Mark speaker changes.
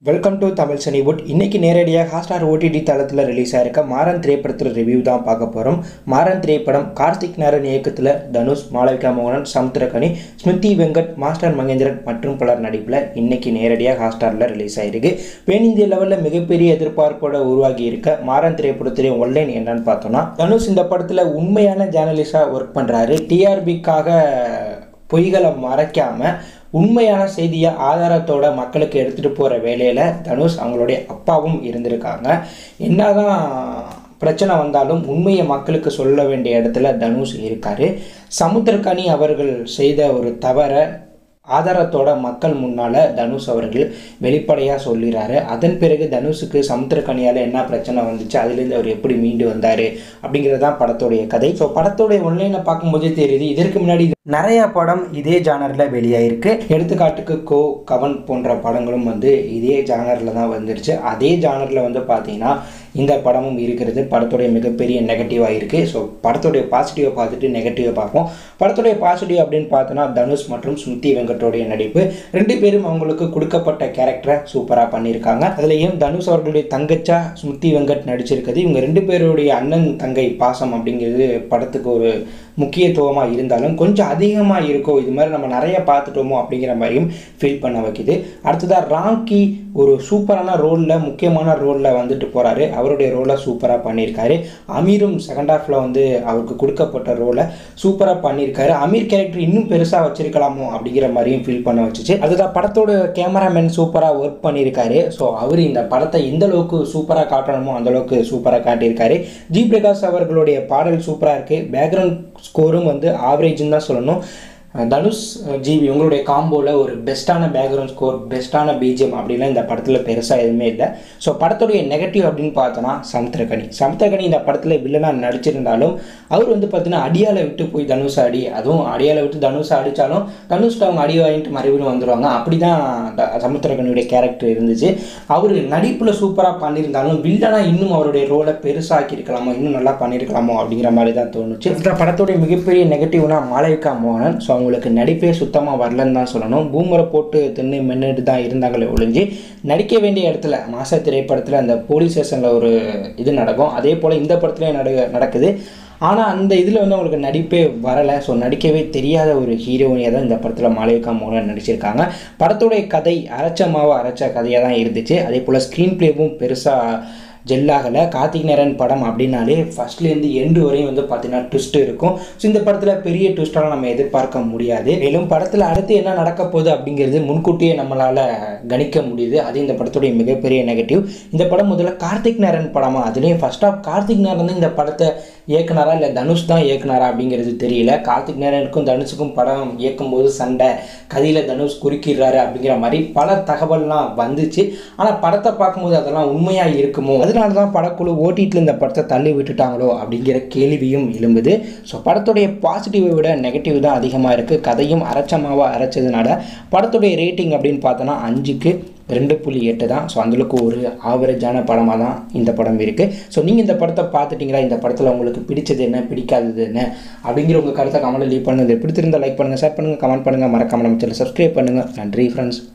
Speaker 1: welcome to Tamil சனிவுட் இன்னைக்கு நேரடியாக Hotstar OTT தளத்தில் ரிலீஸ் ஆயிருக்க மாறன் திரைப்படத்தில் ரிவ்யூ தான் பார்க்க போகிறோம் மாறன் திரைப்படம் கார்த்திக் நாராயண் இயக்கத்தில் தனுஷ் மாளவிகா மோகனன் சமுத்திரகனி ஸ்மிருதி வெங்கட் மாஸ்டர் மகேந்திரன் மற்றும் பலர் நடிப்பில் இன்னைக்கு நேரடியாக ஹாஸ்டாரில் ரிலீஸ் ஆயிருக்கு பேன் இந்திய லெவலில் மிகப்பெரிய எதிர்பார்ப்போட உருவாகி இருக்க மாறன் திரைப்படத்துடைய ஒன்லைன் என்னன்னு பார்த்தோம்னா தனுஷ் இந்த படத்தில் உண்மையான ஜேர்னலிஸ்டாக ஒர்க் பண்ணுறாரு டிஆர்பிக்காக பொய்களை மறைக்காம உண்மையான செய்தியை ஆதாரத்தோட மக்களுக்கு எடுத்துகிட்டு போகிற வேலையில் தனுஷ் அவங்களுடைய அப்பாவும் இருந்திருக்காங்க என்னதான் பிரச்சனை வந்தாலும் உண்மையை மக்களுக்கு சொல்ல வேண்டிய இடத்துல தனுஷ் இருக்கார் சமுத்திரக்கனி அவர்கள் செய்த ஒரு தவறை ஆதாரத்தோட மக்கள் முன்னால் தனுஷ் அவர்கள் வெளிப்படையாக சொல்லிடுறாரு அதன் பிறகு தனுஷுக்கு சமுத்திரக்கனியால் என்ன பிரச்சனை வந்துச்சு அதுலேருந்து அவர் எப்படி மீண்டு வந்தார் அப்படிங்கிறது தான் படத்தோடைய கதை ஸோ படத்தோடைய ஒன்லைனை பார்க்கும்போதே தெரியுது இதற்கு முன்னாடி நிறைய படம் இதே ஜானரில் வெளியாயிருக்கு எடுத்துக்காட்டுக்கு கோ கவன் போன்ற படங்களும் வந்து இதே ஜானரில் தான் வந்துருச்சு அதே ஜானரில் வந்து பார்த்தீங்கன்னா இந்த படமும் இருக்கிறது படத்துடைய மிகப்பெரிய நெகட்டிவாக இருக்குது ஸோ படத்துடைய பாசிட்டிவை பார்த்துட்டு நெகட்டிவை பார்ப்போம் படத்துடைய பாசிட்டிவ் அப்படின்னு பார்த்தோன்னா தனுஷ் மற்றும் ஸ்மிருதி வெங்கட்டோடைய நடிப்பு ரெண்டு பேரும் அவங்களுக்கு கொடுக்கப்பட்ட கேரக்டரை சூப்பராக பண்ணியிருக்காங்க அதுலேயும் தனுஷ் அவர்களுடைய தங்கச்சா ஸ்மிருதி வெங்கட் நடிச்சிருக்குது இவங்க ரெண்டு பேருடைய அண்ணன் தங்கை பாசம் அப்படிங்கிறது படத்துக்கு ஒரு முக்கியத்துவமாக இருந்தாலும் கொஞ்சம் அதிகமாக இருக்கோ இது மாதிரி நம்ம நிறைய பார்த்துட்டோமோ அப்படிங்கிற மாதிரியும் ஃபீல் பண்ண வைக்குது அடுத்ததாக ராங்கி ஒரு சூப்பரான ரோலில் முக்கியமான ரோலில் வந்துட்டு போகிறாரு அவருடைய ரோலை சூப்பராக பண்ணியிருக்காரு அமீரும் செகண்ட் ஹாஃபில் வந்து அவருக்கு கொடுக்கப்பட்ட ரோலை சூப்பராக பண்ணியிருக்காரு அமீர் கேரக்டர் இன்னும் பெருசாக வச்சிருக்கலாமோ அப்படிங்கிற மாதிரியும் ஃபீல் பண்ண வச்சுச்சு அதுதான் படத்தோட கேமராமேன் சூப்பராக ஒர்க் பண்ணியிருக்காரு ஸோ அவர் இந்த படத்தை எந்த அளவுக்கு சூப்பராக காட்டணுமோ அந்த அளவுக்கு சூப்பராக காட்டியிருக்காரு ஜி பிரகாஷ் அவர்களுடைய பாடல் சூப்பராக இருக்குது பேக்ரவுண்ட் ஸ்கோரும் வந்து ஆவரேஜ்னு தான் சொல்லணும் தனுஷ் ஜிவி உங்களுடைய காம்போவில் ஒரு பெஸ்ட்டான பேக்ரவுண்ட் ஸ்கோர் பெஸ்ட்டான பிஜிஎம் அப்படின்லாம் இந்த படத்தில் பெருசாக எதுவுமே இல்லை ஸோ படத்துடைய நெகட்டிவ் அப்படின்னு பார்த்தோன்னா சமுத்திரகனி சமுத்திரகனி இந்த படத்தில் வில்லனாக நடிச்சிருந்தாலும் அவர் வந்து பார்த்தீங்கன்னா அடியால் விட்டு போய் தனுஷ் அடி அதுவும் அடியால் விட்டு தனுஷ் அடித்தாலும் தனுஷ்க்கு அவங்க அடி வாங்கிட்டு மறுபடியும் வந்துடுவாங்க அப்படி தான் சமுத்திரகனியுடைய கேரக்டர் இருந்துச்சு அவர் நடிப்பில் சூப்பராக பண்ணியிருந்தாலும் வில்லனாக இன்னும் அவருடைய ரோலை பெருசாக்கி இருக்கலாமோ இன்னும் நல்லா பண்ணியிருக்கலாமோ அப்படிங்கிற மாதிரி தான் தோணுச்சு இந்த படத்துடைய மிகப்பெரிய நெகட்டிவ்னா மாளவிகா மோகனன் ஸோ அவங்களுக்கு நடிப்பே சுத்தமாக வரலன்னு தான் சொல்லணும் பூமரை போட்டு தின்னு மென்னுட்டு தான் இருந்தாங்களே ஒழிஞ்சு நடிக்க வேண்டிய இடத்துல மாச திரைப்படத்தில் அந்த போலீஸ் ஸ்டேஷனில் ஒரு இது நடக்கும் அதே போல் இந்த படத்துலேயும் நட நடக்குது ஆனால் அந்த இதில் வந்து அவங்களுக்கு நடிப்பே வரலை ஸோ நடிக்கவே தெரியாத ஒரு ஹீரோயினியாக தான் இந்த படத்தில் மாளவிகா மோகன் நடிச்சிருக்காங்க படத்துடைய கதை அரைச்ச மாவை அரைச்ச கதையாக தான் இருந்துச்சு அதே போல் ஸ்க்ரீன் ப்ளேவும் பெருசாக ஜெல்லாகலை கார்த்திக் நேரன் படம் அப்படின்னாலே ஃபர்ஸ்ட்லேருந்து எண்டு வரையும் வந்து பார்த்தீங்கன்னா ட்விஸ்ட் இருக்கும் ஸோ இந்த படத்தில் பெரிய ட்விஸ்டெல்லாம் நம்ம எதிர்பார்க்க முடியாது மேலும் படத்தில் அடுத்து என்ன நடக்க போகுது அப்படிங்கிறது முன்கூட்டியே நம்மளால் கணிக்க முடியுது அது இந்த படத்துடைய மிகப்பெரிய நெகட்டிவ் இந்த படம் முதல்ல கார்த்திக் நேரன் படமா அதுலேயும் ஃபர்ஸ்ட் ஆஃப் கார்த்திக் நேரன் தான் இந்த படத்தை இயக்குனாரா இல்லை தனுஷ் தான் இயக்குனாரா அப்படிங்கிறது தெரியல கார்த்திக் நேரனுக்கும் தனுஷுக்கும் படம் இயக்கும்போது சண்டை கதையில் தனுஷ் குறுக்கிடுறாரு அப்படிங்கிற மாதிரி பல தகவல்லாம் வந்துச்சு ஆனால் படத்தை பார்க்கும்போது அதெல்லாம் உண்மையாக இருக்குமோ அதனால தான் படக்குழு ஓட்டிகிட்டு இந்த படத்தை தள்ளி விட்டுட்டாங்களோ அப்படிங்கிற கேள்வியும் எழும்புது ஸோ படத்துடைய பாசிட்டிவை விட நெகட்டிவ் தான் அதிகமாக இருக்குது கதையும் அரைச்சமாவாக அரைச்சதுனால படத்துடைய ரேட்டிங் அப்படின்னு பார்த்தோன்னா அஞ்சுக்கு ரெண்டு புள்ளி எட்டு தான் ஸோ அந்தளவுக்கு ஒரு ஆவரேஜான படமாக தான் இந்த படம் இருக்குது ஸோ நீங்கள் இந்த படத்தை பார்த்துட்டிங்களா இந்த படத்தில் உங்களுக்கு பிடிச்சது என்ன பிடிக்காதது என்ன அப்படிங்கிற உங்கள் கருத்தை கமெண்ட்டில் லீவ் பண்ணுங்கள் பிடித்திருந்தால் லைக் பண்ணுங்கள் ஷேர் பண்ணுங்கள் கமெண்ட் பண்ணுங்கள் மறக்காமல் நம்ம சேனல் சப்ஸ்கிரைப் பண்ணுங்கள் நன்றி ஃப்ரெண்ட்ஸ்